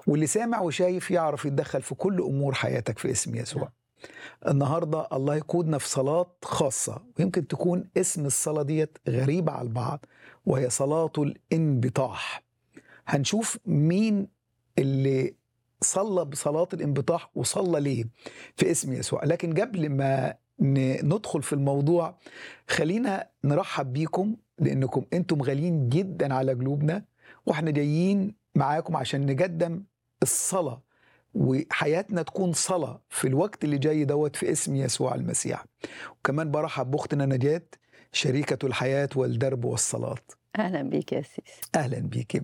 واللي سامع وشايف يعرف يتدخل في كل امور حياتك في اسم يسوع النهارده الله يقودنا في صلاه خاصه ويمكن تكون اسم الصلاه ديت غريبه على البعض وهي صلاه الانبطاح هنشوف مين اللي صلى بصلاه الانبطاح وصلى ليه في اسم يسوع لكن قبل ما ن- ندخل في الموضوع خلينا نرحب بيكم لانكم انتم غاليين جدا على قلوبنا واحنا جايين معاكم عشان نقدم الصلاه وحياتنا تكون صلاه في الوقت اللي جاي دوت في اسم يسوع المسيح وكمان برحب باختنا نجاة شريكة الحياة والدرب والصلاة اهلا بيك يا سيس أهلا بيك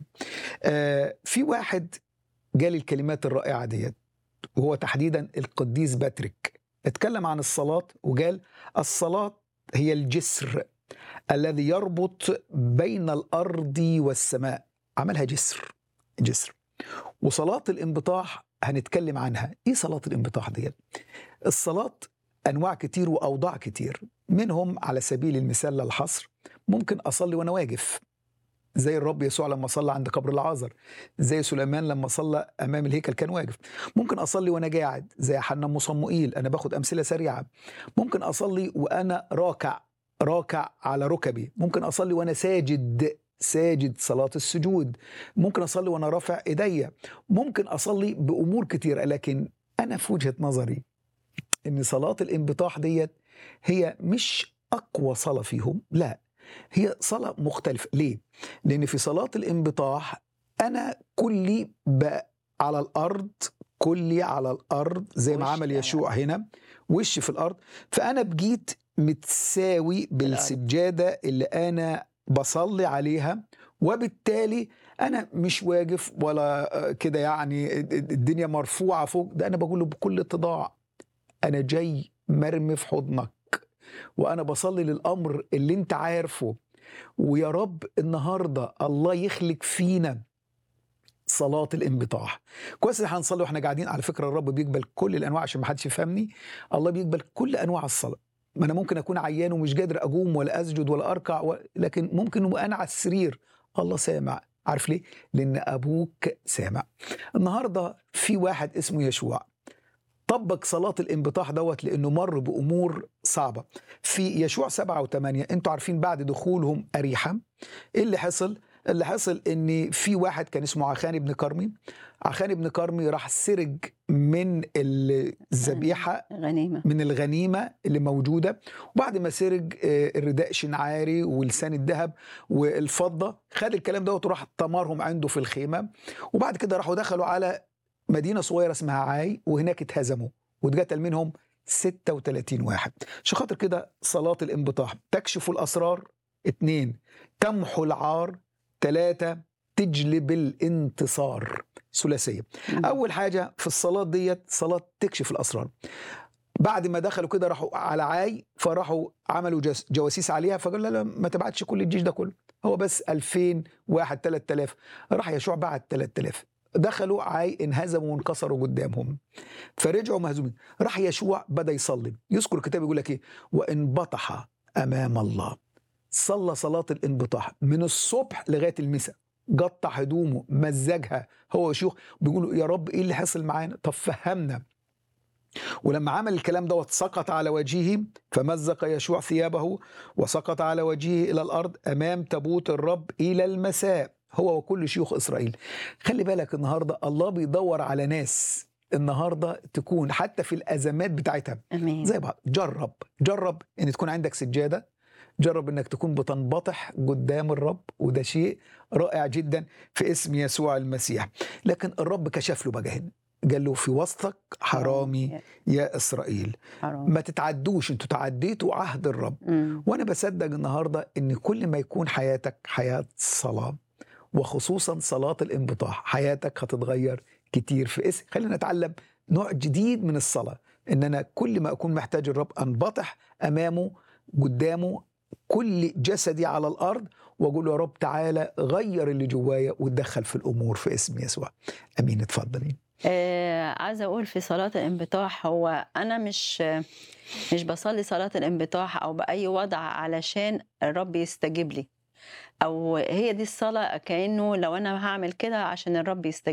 آه في واحد قال الكلمات الرائعة ديت وهو تحديدا القديس باتريك اتكلم عن الصلاة وقال الصلاة هي الجسر الذي يربط بين الأرض والسماء عملها جسر جسر وصلاة الانبطاح هنتكلم عنها ايه صلاة الانبطاح ديت الصلاة انواع كتير واوضاع كتير منهم على سبيل المثال للحصر ممكن اصلي وانا واقف زي الرب يسوع لما صلى عند قبر العازر زي سليمان لما صلى امام الهيكل كان واقف ممكن اصلي وانا قاعد زي حنا ام صموئيل انا باخد امثله سريعه ممكن اصلي وانا راكع راكع على ركبي ممكن اصلي وانا ساجد ساجد صلاة السجود ممكن أصلي وأنا رافع إيديا ممكن أصلي بأمور كتيرة لكن أنا في وجهة نظري إن صلاة الانبطاح ديت هي مش أقوى صلاة فيهم لا هي صلاة مختلفة ليه؟ لأن في صلاة الانبطاح أنا كلي بقى على الأرض كلي على الأرض زي ما وش عمل على يشوع هنا وش في الأرض فأنا بجيت متساوي بالسجادة اللي أنا بصلي عليها وبالتالي أنا مش واقف ولا آه، كده يعني الدنيا مرفوعة فوق ده أنا بقوله بكل اتضاع أنا جاي مرمي في حضنك وأنا بصلي للأمر اللي أنت عارفه ويا رب النهارده الله يخلق فينا صلاة الانبطاح كويس ان احنا هنصلي واحنا قاعدين على فكرة الرب بيقبل كل الانواع عشان ما حدش يفهمني الله بيقبل كل انواع الصلاة ما انا ممكن اكون عيان ومش قادر اقوم ولا اسجد ولا اركع و... لكن ممكن وانا على السرير الله سامع عارف ليه لان ابوك سامع النهارده في واحد اسمه يشوع طبق صلاة الانبطاح دوت لأنه مر بأمور صعبة في يشوع سبعة وثمانية أنتوا عارفين بعد دخولهم أريحة إيه اللي حصل؟ اللي حصل ان في واحد كان اسمه عخان بن كرمي عخان بن كرمي راح سرج من الذبيحه غنيمه من الغنيمه اللي موجوده وبعد ما سرج آه، الرداء شنعاري ولسان الذهب والفضه خد الكلام دوت وراح طمرهم عنده في الخيمه وبعد كده راحوا دخلوا على مدينه صغيره اسمها عاي وهناك اتهزموا واتقتل منهم 36 واحد عشان خاطر كده صلاه الانبطاح تكشف الاسرار اتنين تمحو العار ثلاثة تجلب الانتصار ثلاثية أول حاجة في الصلاة ديت صلاة تكشف الأسرار بعد ما دخلوا كده راحوا على عاي فراحوا عملوا جس- جواسيس عليها فقال لا لا ما تبعتش كل الجيش ده كله هو بس 2000 واحد 3000 راح يشوع بعت 3000 دخلوا عاي انهزموا وانكسروا قدامهم فرجعوا مهزومين راح يشوع بدا يصلي يذكر الكتاب يقول لك ايه وانبطح امام الله صلى صلاة الانبطاح من الصبح لغاية المساء قطع هدومه مزجها هو وشيوخ بيقولوا يا رب ايه اللي حصل معانا طب فهمنا ولما عمل الكلام دوت سقط على وجهه فمزق يشوع ثيابه وسقط على وجهه الى الارض امام تابوت الرب الى المساء هو وكل شيوخ اسرائيل خلي بالك النهارده الله بيدور على ناس النهارده تكون حتى في الازمات بتاعتها امين زي بعض جرب جرب ان تكون عندك سجاده جرب انك تكون بتنبطح قدام الرب وده شيء رائع جدا في اسم يسوع المسيح لكن الرب كشف له بقى هنا قال له في وسطك حرامي يا اسرائيل حرام ما تتعدوش انتوا تعديتوا عهد الرب مم. وانا بصدق النهارده ان كل ما يكون حياتك حياه صلاه وخصوصا صلاه الانبطاح حياتك هتتغير كتير في اسم خلينا نتعلم نوع جديد من الصلاه ان انا كل ما اكون محتاج الرب انبطح امامه قدامه كل جسدي على الارض واقول له يا رب تعالى غير اللي جوايا وتدخل في الامور في اسم يسوع امين اتفضلي آه عايزه اقول في صلاه الانبطاح هو انا مش مش بصلي صلاه الانبطاح او باي وضع علشان الرب يستجيب لي او هي دي الصلاه كانه لو انا هعمل كده عشان الرب يستجيب